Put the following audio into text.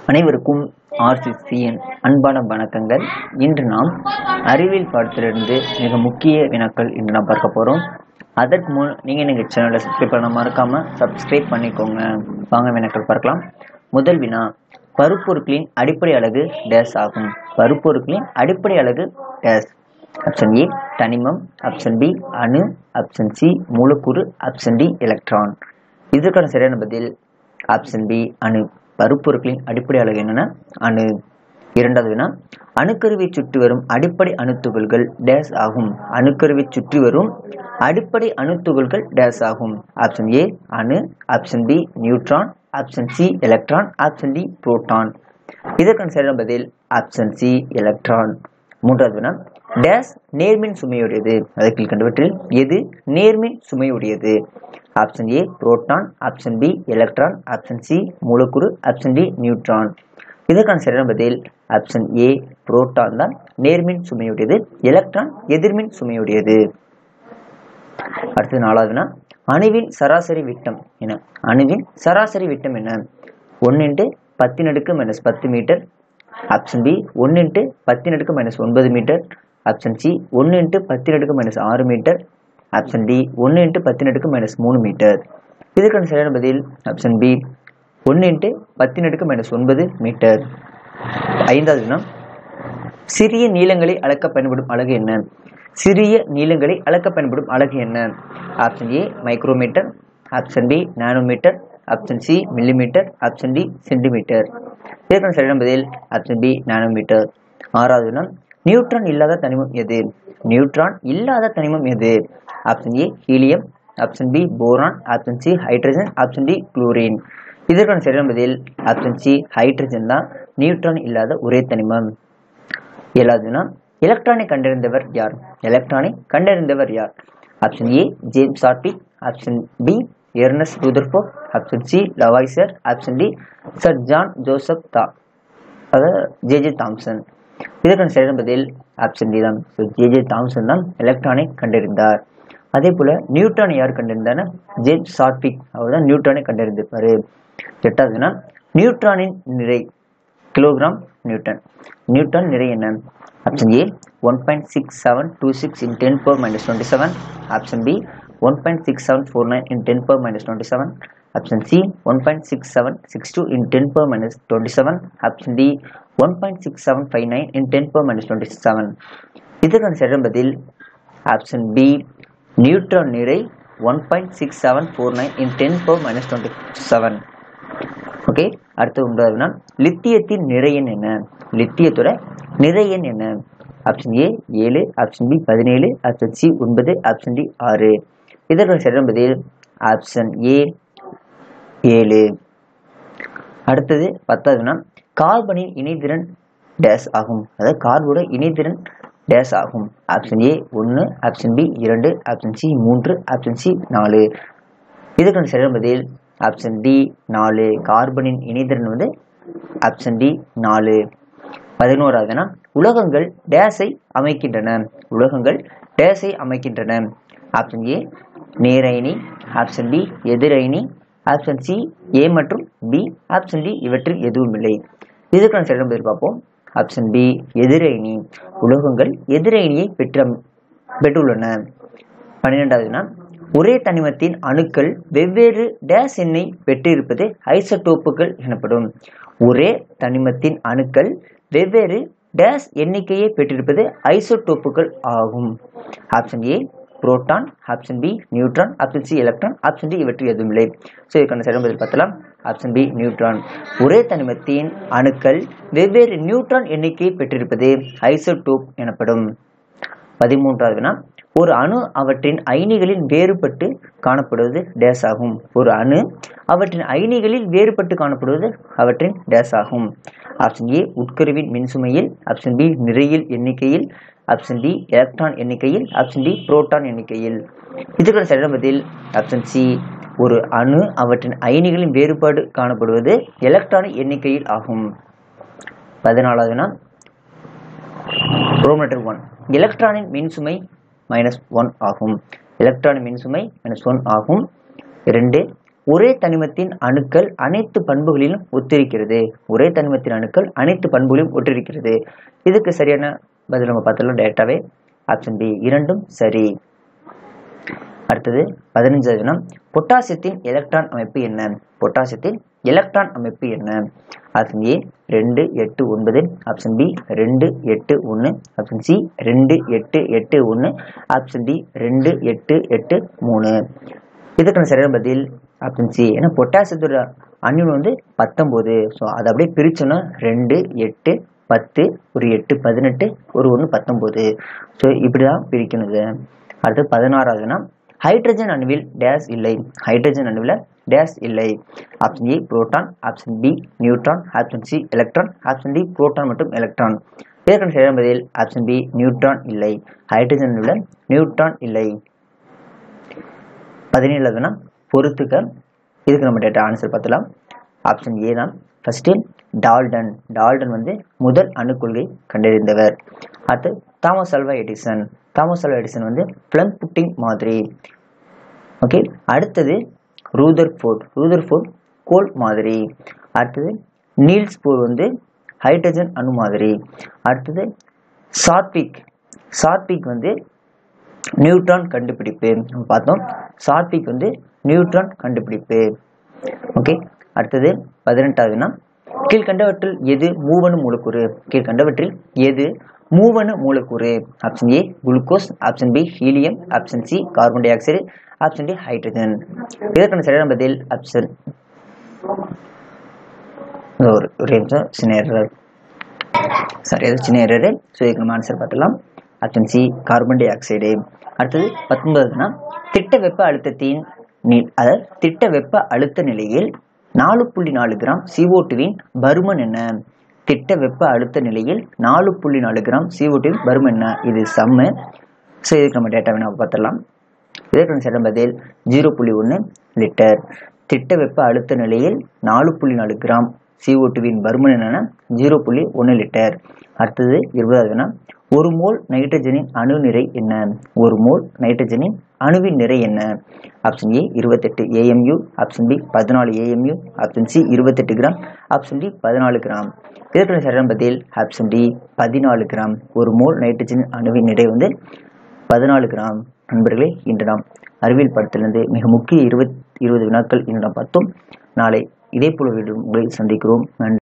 அனைவருக்கும் ஆர்சிசியின் அன்பான வணக்கங்கள் இன்று நாம் அறிவியல் பாடத்திலிருந்து மிக முக்கிய வினாக்கள் இன்று நாம் பார்க்க போகிறோம் அதற்கு முன் நீங்கள் எங்கள் சேனலை சப்ஸ்கிரைப் பண்ண மறக்காமல் சப்ஸ்கிரைப் பண்ணிக்கோங்க வாங்க வினாக்கள் பார்க்கலாம் முதல் வினா பருப்பொருட்களின் அடிப்படை அலகு டேஸ் ஆகும் பருப்பொருட்களின் அடிப்படை அலகு டேஸ் ஆப்ஷன் ஏ தனிமம் ஆப்ஷன் பி அணு ஆப்ஷன் சி மூலக்கூறு ஆப்ஷன் டி எலக்ட்ரான் இதற்கான சரியான பதில் ஆப்ஷன் பி அணு பருப்பொருட்களின் அடிப்படை அலகு என்னென்ன அணு இரண்டாவது வினா அணுக்கருவை சுற்றி வரும் அடிப்படை அணுத்துகள்கள் டேஸ் ஆகும் அணுக்கருவை சுற்றி வரும் அடிப்படை அணுத்துகள்கள் டேஸ் ஆகும் ஆப்ஷன் ஏ அணு option B neutron option C electron option D proton இதற்கான சரியான பதில் ஆப்ஷன் சி எலக்ட்ரான் மூன்றாவது வினா டேஸ் நேர்மின் சுமையுடையது அதை கீழ்கண்டவற்றில் எது நேர்மின் சுமையுடையது option A proton option B electron option C மூலக்கூறு ஆப்ஷன் டி நியூட்ரான் இதற்கான சரியான பதில் ஆப்ஷன் ஏ புரோட்டான் தான் நேர்மின் சுமையுடையது எலக்ட்ரான் எதிர்மின் சுமையுடையது அடுத்தது நாலாவதுனா அணுவின் சராசரி விட்டம் என்ன அணுவின் சராசரி விட்டம் என்ன ஒன்று இன்ட்டு பத்தின் அடுக்கு மைனஸ் பத்து மீட்டர் ஆப்ஷன் பி ஒன்று இன்ட்டு பத்தின் அடுக்கு மைனஸ் ஒன்பது மீட்டர் ஆப்ஷன் சி ஒன்று இன்ட்டு பத்தின் அடுக்கு மைனஸ் ஆறு மீட்டர் ஆப்ஷன் டி ஒன்று இன்ட்டு பத்தின் அடுக்கு மைனஸ் மூணு மீட்டர் இதுக்கான சரியான பதில் ஆப்ஷன் பி ஒன்று இன்ட்டு பத்தின் அடுக்கு மைனஸ் ஒன்பது மீட்டர் ஐந்தாவது வினா சிறிய நீளங்களை அளக்க பயன்படும் அலகு என்ன சிறிய நீளங்களை அளக்க பயன்படும் அலகு என்ன option A micrometre option B nanometre option C millimetre option D centimetre இதற்கான சரியான பதில் ஆப்ஷன் பி நானோமீட்டர் ஆறாவது வினா நியூட்ரான் இல்லாத தனிமம் எது நியூட்ரான் இல்லாத தனிமம் எது option A helium option B boron option C hydrogen option D chlorine இதற்கான சரியான பதில் ஆப்ஷன் சி ஹைட்ரஜன் தான் நியூட்ரான் இல்லாத ஒரே தனிமம் ஏழாவதுனா எலக்ட்ரானை கண்டறிந்தவர் யார் எலக்ட்ரானை கண்டறிந்தவர் யார் ஆப்ஷன் ஏ ஜேம்ஸ் ஆர்பிக் option B Ernest Rutherford option C Lavoisier option D sir John Joseph தா அதாவது ஜே ஜே தாம்சன் இதற்கான சரியான பதில் ஆப்ஷன் டி தான் ஸோ ஜே ஜே தாம்சன் தான் எலக்ட்ரானை கண்டறிந்தார் அதே போல நியூட்ரானை யார் கண்டறிந்தார்னா ஜேம்ஸ் சாட்பிக் அவர் தான் நியூட்ரானை கண்டறிந்திருப்பாரு எட்டாவதுனா நியூட்ரானின் நிறை கிலோகிராம் நியூட்டன் நியூட்டன் நிறை என்ன option A one point six seven two six in ten power minus twenty seven option B one point six seven four nine in ten power minus twenty seven option C one point six seven six two in ten power minus twenty seven option D one point six seven five nine in ten power minus twenty seven இதுக்கான சரியான பதில் option B neutron நிறை one point six seven four nine in ten power minus twenty seven okay அடுத்து ஒன்றாவதுனா லித்தியத்தின் நிறையன் என்ன லித்தியத்தோட நிறையன் என்ன option A ஏழு option B பதினேழு ஆப்ஷன் சி ஒன்பது ஆப்ஷன் டி ஆறு இதற்கு சரியான பதில் ஆப்ஷன் ஏ ஏழு அடுத்தது பத்தாவதுனா கார்பனின் இணைதிறன் டேஸ் ஆகும் அதாவது கார்போட இணைதிறன் டேஸ் ஆகும் ஆப்ஷன் ஏ ஒன்று ஆப்ஷன் பி இரண்டு ஆப்ஷன் சி மூன்று ஆப்ஷன் சி நாலு இதுக்கான சரியான பதில் ஆப்ஷன் டி நாலு கார்பனின் இணைதிறன் வந்து ஆப்ஷன் டி நாலு பதினோராவதுனா உலகங்கள் டேஸை அமைக்கின்றன உலகங்கள் டேஸை அமைக்கின்றன ஆப்ஷன் ஏ நேரைனி ஆப்ஷன் பி எதிரைனி ஆப்ஷன் சி ஏ மற்றும் பி ஆப்ஷன் டி இவற்றில் எதுவும் இல்லை இதுக்கான சரியான பதில் பார்ப்போம் ஆப்ஷன் பி எதிரைனி உலகங்கள் எதிரைனியை பெற்ற பெற்றுள்ளன பன்னிரெண்டாவதுனா ஒரே தனிமத்தின் அணுக்கள் வெவ்வேறு டேஸ் எண்ணை பெற்றிருப்பது ஐசோடோப்புகள் எனப்படும் ஒரே தனிமத்தின் அணுக்கள் வெவ்வேறு டேஸ் எண்ணிக்கையை பெற்றிருப்பது ஐசோடோப்புகள் ஆகும் option A proton option B neutron option C electron option D இவற்றில் எதுவும் இல்லை ஸோ இதுக்கான சரியான பதில் பார்த்தலாம் ஆப்ஷன் பி நியூட்ரான் ஒரே தனிமத்தின் அணுக்கள் வெவ்வேறு நியூட்ரான் எண்ணிக்கையை பெற்றிருப்பது ஐசோடோப் எனப்படும் பதிமூன்றாவதுனா ஒரு அணு அவற்றின் அயனிகளில் வேறுபட்டு காணப்படுவது டேஸ் ஆகும் ஒரு அணு அவற்றின் அயனிகளில் வேறுபட்டு காணப்படுவது அவற்றின் டேஸ் ஆகும் ஆப்ஷன் ஏ உட்கருவின் மின்சுமையில் ஆப்ஷன் பி நிறையில் எண்ணிக்கையில் ஆப்ஷன் டி எலக்ட்ரான் எண்ணிக்கையில் ஆப்ஷன் டி புரோட்டான் எண்ணிக்கையில் இதுக்கான சரியான பதில் ஆப்ஷன் சி ஒரு அணு அவற்றின் அயனிகளின் வேறுபாடு காணப்படுவது எலக்ட்ரானிக் எண்ணிக்கையில் ஆகும் பதினாலாவதுனா ரோமேட்டர் ஒன் எலக்ட்ரானின் மின்சுமை மைனஸ் ஒன் ஆகும் எலக்ட்ரானிக் மின்சுமை மைனஸ் ஒன் ஆகும் ரெண்டு ஒரே தனிமத்தின் அணுக்கள் அனைத்து பண்புகளிலும் ஒத்திருக்கிறது ஒரே தனிமத்தின் அணுக்கள் அனைத்து பண்புகளிலும் ஒத்திருக்கிறது இதுக்கு சரியான பதில் நம்ம பார்த்துடலாம் டேட்டாவே ஆப்ஷன் பி இரண்டும் சரி அடுத்தது பதினஞ்சாவது வினா பொட்டாசியத்தின் எலக்ட்ரான் அமைப்பு என்ன பொட்டாசியத்தின் எலக்ட்ரான் அமைப்பு என்ன ஆப்ஷன் ஏ ரெண்டு எட்டு ஒன்பது ஆப்ஷன் பி ரெண்டு எட்டு ஒன்று ஆப்ஷன் சி ரெண்டு எட்டு எட்டு ஒன்று ஆப்ஷன் டி ரெண்டு எட்டு எட்டு மூணு இதுக்கான சரியான பதில் ஆப்ஷன் சி ஏன்னா பொட்டாசியத்தோட அணிவன் வந்து பத்தொம்போது ஸோ அதை அப்படியே பிரிச்சோன்னா ரெண்டு எட்டு பத்து ஒரு எட்டு பதினெட்டு ஒரு ஒன்று பத்தொம்போது ஸோ இப்படி தான் பிரிக்கணும் இது அடுத்து பதினாறாவதுனா ஹைட்ரஜன் அணுவில் டேஸ் இல்லை ஹைட்ரஜன் அணுவில் டேஸ் இல்லை option A proton option B neutron option C electron option D proton மற்றும் எலக்ட்ரான் இதற்கான சரியான பதில் ஆப்ஷன் பி நியூட்ரான் இல்லை ஹைட்ரஜன் அணுவில் நியூட்ரான் இல்லை பதினேழுனா பொறுத்துக்க இதுக்கு நம்ம டேட்டா ஆன்சர் பார்த்துலாம் ஆப்ஷன் ஏ தான் ஃபர்ஸ்ட் டால்டன் டால்டன் வந்து முதல் அணுக்கொள்கை கண்டறிந்தவர் அடுத்து Thomas Alva Edison Thomas Alva Edison வந்து பிளம் புட்டிங் மாதிரி ஓகே அடுத்தது ரூதர் ஃபோர்ட் ரூதர் ஃபோர்ட் கோல் மாதிரி அடுத்தது நீல்ஸ் போர் வந்து ஹைட்ரஜன் அணு மாதிரி அடுத்தது சாத்விக் சாத்விக் வந்து நியூட்ரான் கண்டுபிடிப்பு நம்ம பார்த்தோம் சாத்விக் வந்து நியூட்ரான் கண்டுபிடிப்பு ஓகே அடுத்தது பதினெட்டாவதுனா கீழ்கண்டவற்றில் எது மூவணு மூலக்கூறு கீழ்கண்டவற்றில் எது மூவணு மூலக்கூறு option A glucose option B helium option C carbon dioxide option D hydrogen இதற்கான சரியான பதில் ஆப்ஷன் ஒரு ஒரு நிமிஷம் சின்ன எரர் சாரி அது சின்ன எரரு ஸோ இதுக்கு நம்ம ஆன்சர் பார்த்துலாம் option C carbon dioxide அடுத்தது பத்தொன்பதுனா திட்ட வெப்ப அழுத்தத்தின் நீ அதாவது திட்ட வெப்ப அழுத்த நிலையில் நாலு புள்ளி நாலு கிராம் சிஓட்டுவின் பருமன் என்ன திட்ட வெப்ப அழுத்த நிலையில் நாலு புள்ளி நாலு கிராம் சிஓட்டுவின் பருமன் என்ன இது சம்மு ஸோ இதுக்கு நம்ம டேட்டா வேணா பார்த்துடலாம் இதற்கு சிறந்த பதில் ஜீரோ புள்ளி ஒன்று லிட்டர் திட்ட வெப்ப அழுத்த நிலையில் நாலு புள்ளி நாலு கிராம் சிஓட்டுவின் பருமன் என்னன்னா ஜீரோ புள்ளி ஒன்று லிட்டர் அடுத்தது இருபதாவதுனா ஒரு மோல் நைட்ரஜனின் அணு நிறை என்ன ஒரு மோல் நைட்ரஜனின் அணுவின் நிறை என்ன ஆப்ஷன் ஏ இருபத்தெட்டு ஏஎம்யூ ஆப்ஷன் பி பதினாலு ஏஎம்யூ ஆப்ஷன் சி இருபத்தெட்டு கிராம் ஆப்ஷன் டி பதினாலு கிராம் இதற்கான சரியான பதில் ஆப்ஷன் டி பதினாலு கிராம் ஒரு மோல் நைட்ரஜன் அணுவின் நிறை வந்து பதினாலு கிராம் நண்பர்களே இன்று நாம் அறிவியல் படத்திலிருந்து மிக முக்கிய இருபத் இருபது வினாக்கள் இன்று நாம் பார்த்தோம் நாளை இதே போல வீடு உங்களை சந்திக்கிறோம் நன்றி